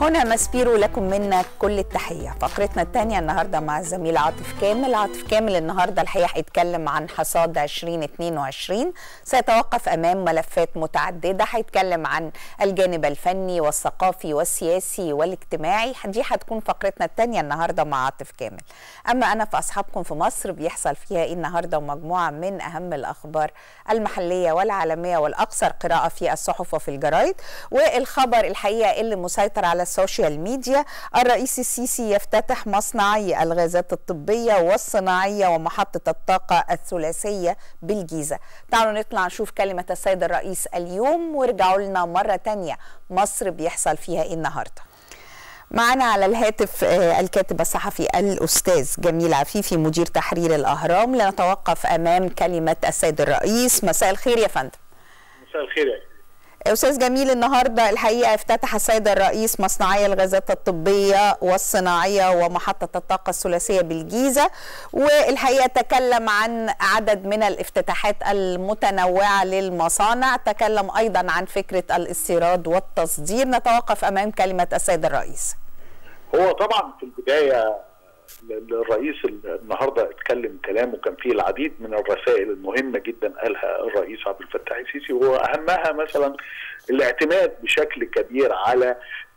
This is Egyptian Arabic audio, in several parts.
هنا ماسبيرو لكم منا كل التحية فقرتنا الثانية النهاردة مع الزميل عاطف كامل عاطف كامل النهاردة الحقيقة هيتكلم عن حصاد 2022 سيتوقف أمام ملفات متعددة هيتكلم عن الجانب الفني والثقافي والسياسي والاجتماعي دي هتكون فقرتنا الثانية النهاردة مع عاطف كامل أما أنا في أصحابكم في مصر بيحصل فيها إيه النهاردة ومجموعة من أهم الأخبار المحلية والعالمية والأكثر قراءة في الصحف وفي الجرايد والخبر الحقيقة اللي مسيطر على السوشيال ميديا الرئيس السيسي يفتتح مصنعي الغازات الطبية والصناعية ومحطة الطاقة الثلاثية بالجيزة تعالوا نطلع نشوف كلمة السيد الرئيس اليوم وارجعوا لنا مرة تانية مصر بيحصل فيها ايه النهارده معنا على الهاتف الكاتب الصحفي الأستاذ جميل عفيفي مدير تحرير الأهرام لنتوقف أمام كلمة السيد الرئيس مساء الخير يا فندم مساء الخير يا استاذ جميل النهارده الحقيقه افتتح السيد الرئيس مصنعي الغازات الطبيه والصناعيه ومحطه الطاقه الثلاثيه بالجيزه والحقيقه تكلم عن عدد من الافتتاحات المتنوعه للمصانع تكلم ايضا عن فكره الاستيراد والتصدير نتوقف امام كلمه السيد الرئيس هو طبعا في البدايه الرئيس النهارده اتكلم كلام وكان فيه العديد من الرسائل المهمه جدا قالها الرئيس عبد الفتاح السيسي واهمها مثلا الاعتماد بشكل كبير على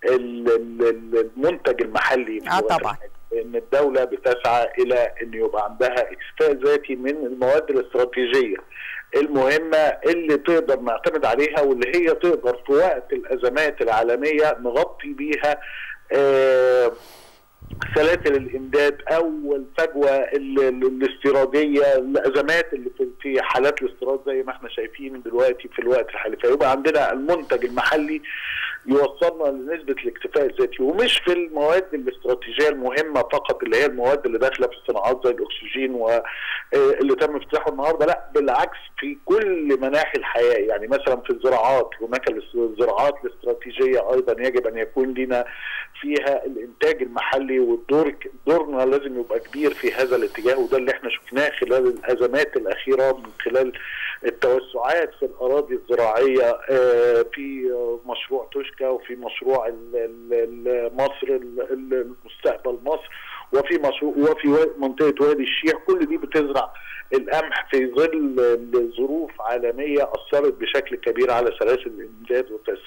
المنتج المحلي اه طبعا ان الدوله بتسعى الى ان يبقى عندها اكتفاء ذاتي من المواد الاستراتيجيه المهمه اللي تقدر نعتمد عليها واللي هي تقدر في وقت الازمات العالميه نغطي بيها آه سلاسل الامداد او الفجوه الاستيراديه الازمات اللي في حالات الاستيراد زي ما احنا شايفين دلوقتي في الوقت الحالي فيبقى عندنا المنتج المحلي يوصلنا لنسبه الاكتفاء الذاتي ومش في المواد الاستراتيجيه المهمه فقط اللي هي المواد اللي داخله في الصناعات زي الاكسجين واللي تم افتتاحه النهارده لا بالعكس في كل مناحي الحياه يعني مثلا في الزراعات هناك الزراعات الاستراتيجيه ايضا يجب ان يكون لنا فيها الانتاج المحلي والدور دورنا لازم يبقى كبير في هذا الاتجاه وده اللي احنا شفناه خلال الازمات الاخيره من خلال التوسعات في الاراضي الزراعيه في مشروع توشكا وفي مشروع مصر المستقبل مصر وفي مشروع وفي منطقه وادي الشيخ كل دي بتزرع القمح في ظل ظروف عالميه اثرت بشكل كبير على سلاسل الامداد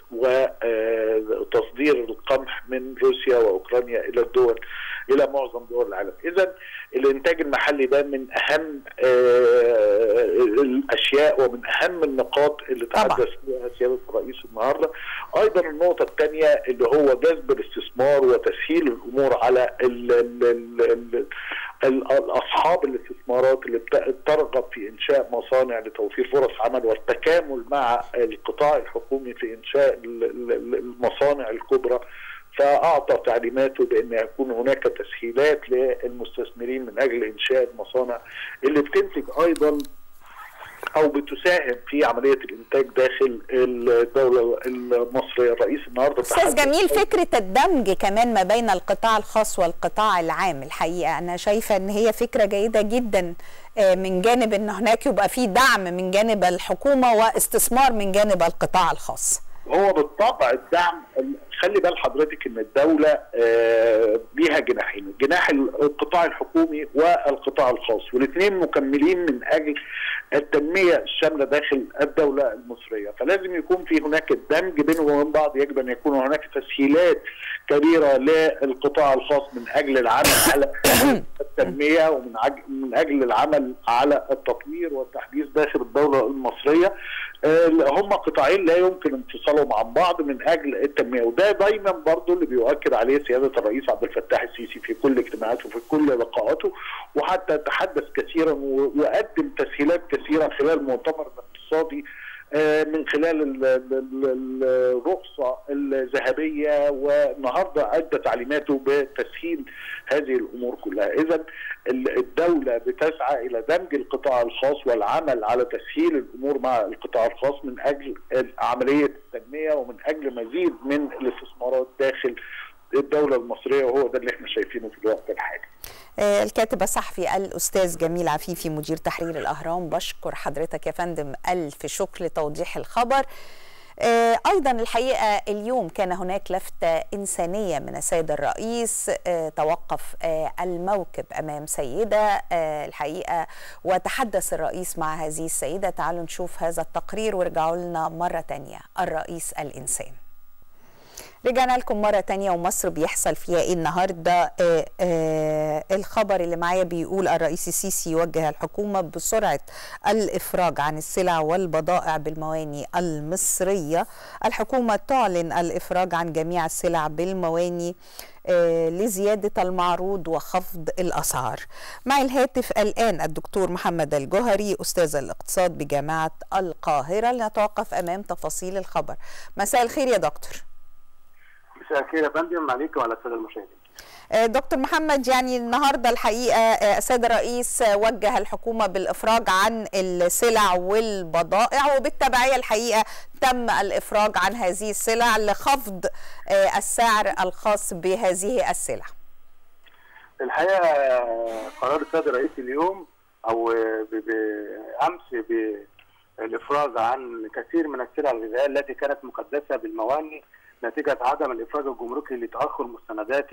وتصدير القمح من روسيا واوكرانيا الى الدول الى معظم دول العالم، اذا الانتاج المحلي ده من اهم الاشياء ومن اهم النقاط اللي تحدث فيها سياده الرئيس النهارده، ايضا النقطه الثانيه اللي هو جذب الاستثمار وتسهيل الامور على ال ال ال اصحاب الاستثمارات اللي ترغب في انشاء مصانع لتوفير فرص عمل والتكامل مع القطاع الحكومي في انشاء المصانع الكبرى فاعطى تعليماته بان يكون هناك تسهيلات للمستثمرين من اجل انشاء المصانع اللي بتنتج ايضا او بتساهم في عمليه الانتاج داخل الدوله المصريه الرئيس النهارده استاذ جميل فكره الدمج كمان ما بين القطاع الخاص والقطاع العام الحقيقه انا شايفه ان هي فكره جيده جدا من جانب ان هناك يبقى في دعم من جانب الحكومه واستثمار من جانب القطاع الخاص هو بالطبع الدعم خلي بال حضرتك ان الدوله ليها جناحين جناح القطاع الحكومي والقطاع الخاص والاثنين مكملين من اجل التنميه الشامله داخل الدوله المصريه فلازم يكون في هناك الدمج بينهم وبين بعض يجب ان يكون هناك تسهيلات كبيره للقطاع الخاص من اجل العمل على التنميه ومن من اجل العمل على التطوير والتحديث داخل الدوله المصريه هم قطاعين لا يمكن انفصالهم عن بعض من اجل التنميه وده دايما برضه اللي بيؤكد عليه سياده الرئيس عبد الفتاح السيسي في كل اجتماعاته وفي كل لقاءاته وحتى تحدث كثيرا وقدم تسهيلات كثيره خلال المؤتمر الاقتصادي من خلال الرخصة الذهبية والنهاردة أدى تعليماته بتسهيل هذه الأمور كلها إذا الدولة بتسعى إلى دمج القطاع الخاص والعمل على تسهيل الأمور مع القطاع الخاص من أجل عملية التنمية ومن أجل مزيد من الاستثمارات داخل الدولة المصرية وهو ده اللي احنا شايفينه في الوقت الحالي الكاتب الصحفي الأستاذ جميل عفيفي مدير تحرير الأهرام بشكر حضرتك يا فندم ألف شكر لتوضيح الخبر ايضا الحقيقه اليوم كان هناك لفته انسانيه من السيد الرئيس توقف الموكب امام سيده الحقيقه وتحدث الرئيس مع هذه السيده تعالوا نشوف هذا التقرير وارجعوا لنا مره تانية الرئيس الانسان رجعنا لكم مرة تانية ومصر بيحصل فيها ايه النهاردة آآ آآ الخبر اللي معايا بيقول الرئيس السيسي يوجه الحكومة بسرعة الإفراج عن السلع والبضائع بالمواني المصرية الحكومة تعلن الإفراج عن جميع السلع بالمواني لزيادة المعروض وخفض الأسعار مع الهاتف الآن الدكتور محمد الجوهري أستاذ الاقتصاد بجامعة القاهرة لنتوقف أمام تفاصيل الخبر مساء الخير يا دكتور مساء الخير يا فندم عليكم وعلى الساده المشاهدين. دكتور محمد يعني النهارده الحقيقه السيد الرئيس وجه الحكومه بالافراج عن السلع والبضائع وبالتبعيه الحقيقه تم الافراج عن هذه السلع لخفض السعر الخاص بهذه السلع. الحقيقه قرار السيد الرئيس اليوم او بامس بالافراج عن كثير من السلع الغذائيه التي كانت مقدسه بالمواني نتيجه عدم الافراج الجمركي لتاخر مستندات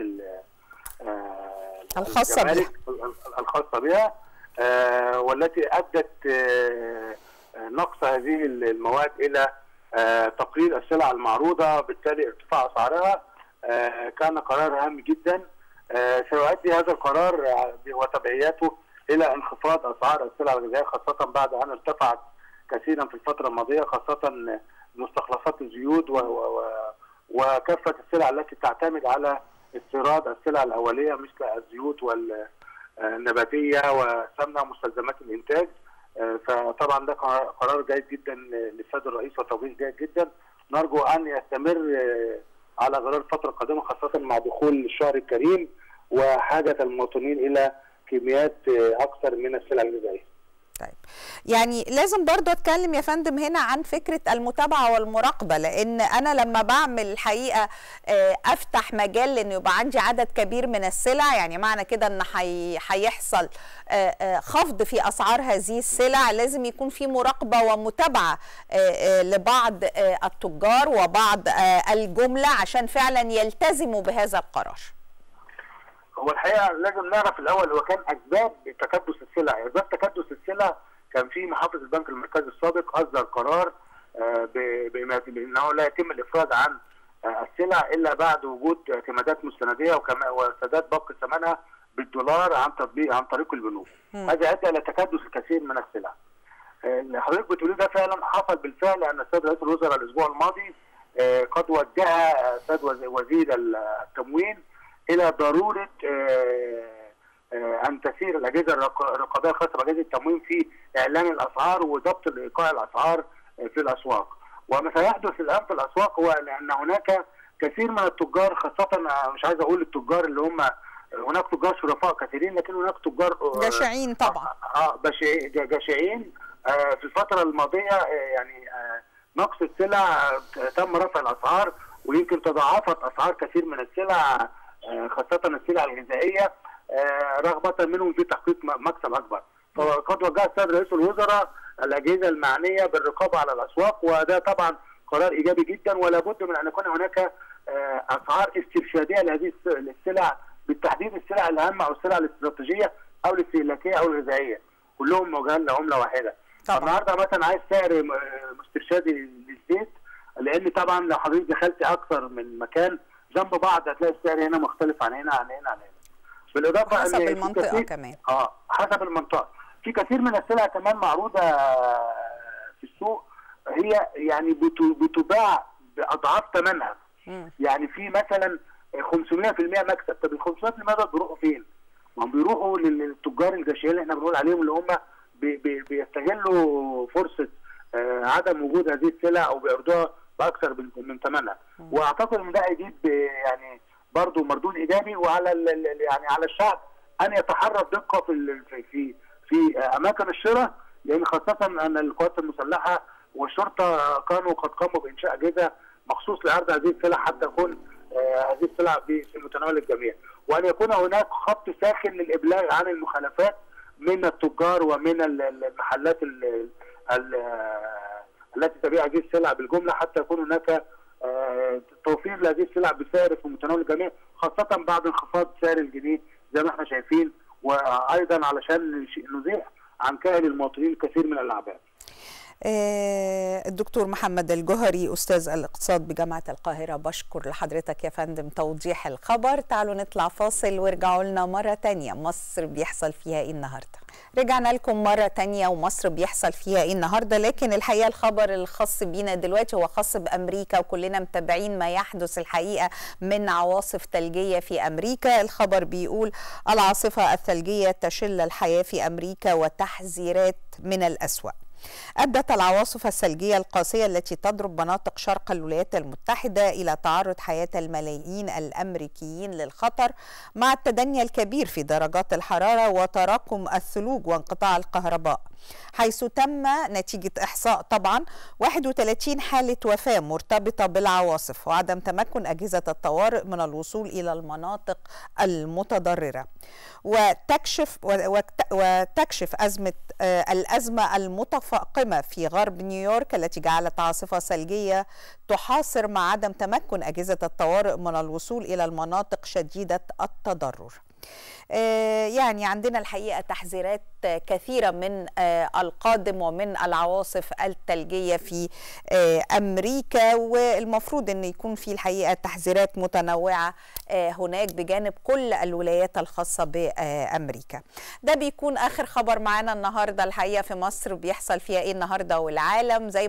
الخاصه بها الخاصه بها والتي ادت نقص هذه المواد الى تقليل السلع المعروضه بالتالي ارتفاع اسعارها كان قرار هام جدا سيؤدي هذا القرار وتبعياته الى انخفاض اسعار السلع الغذائيه خاصه بعد ان ارتفعت كثيرا في الفتره الماضيه خاصه مستخلصات الزيوت و, و وكافه السلع التي تعتمد على استيراد السلع الاوليه مثل الزيوت والنباتيه وسمنه ومستلزمات الانتاج فطبعا ده قرار جيد جدا للسيد الرئيس وتوجيه جيد جدا نرجو ان يستمر على غرار الفتره القادمه خاصه مع دخول الشهر الكريم وحاجه المواطنين الى كميات اكثر من السلع الغذائيه. طيب يعني لازم برضو اتكلم يا فندم هنا عن فكره المتابعه والمراقبه لان انا لما بعمل الحقيقه افتح مجال لان يبقى عندي عدد كبير من السلع يعني معنى كده ان هيحصل خفض في اسعار هذه السلع لازم يكون في مراقبه ومتابعه لبعض التجار وبعض الجمله عشان فعلا يلتزموا بهذا القرار. هو الحقيقه لازم نعرف الاول هو كان اسباب تكدس السلع، اسباب تكدس السلع كان في محافظ البنك المركزي السابق اصدر قرار بانه لا يتم الافراج عن السلع الا بعد وجود اعتمادات مستنديه وسداد باقي ثمنها بالدولار عن تطبيق عن طريق البنوك. هذا ادى الى تكدس الكثير من السلع. اللي حضرتك بتقوليه ده فعلا حصل بالفعل ان السيد رئيس الوزراء الاسبوع الماضي قد وجه السيد وزير التموين الى ضروره ان تسير الاجهزه الرقابيه الخاصه باجهزه التموين في اعلان الاسعار وضبط ايقاع الاسعار في الاسواق. وما سيحدث الان في الاسواق هو ان هناك كثير من التجار خاصه مش عايز اقول التجار اللي هم هناك تجار شرفاء كثيرين لكن هناك تجار جشعين طبعا اه جشعين آه في الفتره الماضيه آه يعني آه نقص السلع تم رفع الاسعار ويمكن تضاعفت اسعار كثير من السلع خاصة السلع الغذائية رغبة منهم في تحقيق مكسب أكبر فقد وجه السيد رئيس الوزراء الأجهزة المعنية بالرقابة على الأسواق وده طبعا قرار إيجابي جدا ولا بد من أن يكون هناك أسعار استرشادية لهذه السلع بالتحديد السلع الهامة أو السلع الاستراتيجية أو الاستهلاكية أو الغذائية كلهم موجهين لعملة واحدة النهارده مثلا عايز سعر استرشادي للزيت لأن طبعا لو حضرتك دخلت أكثر من مكان جنب بعض هتلاقي السعر هنا مختلف عن هنا عن هنا عن هنا بالاضافه حسب المنطقه كمان اه حسب المنطقه في كثير من السلع كمان معروضه في السوق هي يعني بتباع باضعاف ثمنها يعني في مثلا 500% مكسب طب ال 500% دول بيروحوا فين؟ ما هم بيروحوا للتجار الجشعين اللي احنا بنقول عليهم اللي هم بي بي بيستغلوا فرصه آه عدم وجود هذه السلع او بيعرضوها باكثر من ثمنها واعتقد ان ده هيجيب يعني برضه مردود ايجابي وعلى يعني على الشعب ان يتحرى بدقه في في في اماكن الشراء لان خاصه ان القوات المسلحه والشرطه كانوا قد قاموا بانشاء اجهزه مخصوص لعرض هذه السلع حتى تكون هذه السلع في متناول الجميع وان يكون هناك خط ساخن للابلاغ عن المخالفات من التجار ومن المحلات التي تبيع هذه السلع بالجمله حتى يكون هناك توفير لهذه السلع بسعر في متناول الجميع خاصه بعد انخفاض سعر الجنيه زي ما احنا شايفين وايضا علشان نزيح عن كاهل المواطنين الكثير من الاعباء. الدكتور محمد الجهري استاذ الاقتصاد بجامعه القاهره بشكر لحضرتك يا فندم توضيح الخبر تعالوا نطلع فاصل وارجعوا لنا مره تانية مصر بيحصل فيها ايه النهارده رجعنا لكم مرة تانية ومصر بيحصل فيها ايه النهاردة لكن الحقيقة الخبر الخاص بينا دلوقتي هو خاص بأمريكا وكلنا متابعين ما يحدث الحقيقة من عواصف ثلجية في أمريكا الخبر بيقول العاصفة الثلجية تشل الحياة في أمريكا وتحذيرات من الأسوأ أدت العواصف الثلجية القاسية التي تضرب مناطق شرق الولايات المتحدة إلى تعرض حياة الملايين الأمريكيين للخطر مع التدني الكبير في درجات الحرارة وتراكم الثلوج وانقطاع الكهرباء حيث تم نتيجة إحصاء طبعا 31 حالة وفاة مرتبطة بالعواصف وعدم تمكن أجهزة الطوارئ من الوصول إلى المناطق المتضررة وتكشف وتكشف أزمة الأزمة المتفاقمة في غرب نيويورك التي جعلت عاصفة ثلجية تحاصر مع عدم تمكن أجهزة الطوارئ من الوصول إلى المناطق شديدة التضرر يعني عندنا الحقيقه تحذيرات كثيره من القادم ومن العواصف الثلجيه في امريكا والمفروض ان يكون في الحقيقه تحذيرات متنوعه هناك بجانب كل الولايات الخاصه بامريكا. ده بيكون اخر خبر معانا النهارده الحقيقه في مصر بيحصل فيها ايه النهارده والعالم زي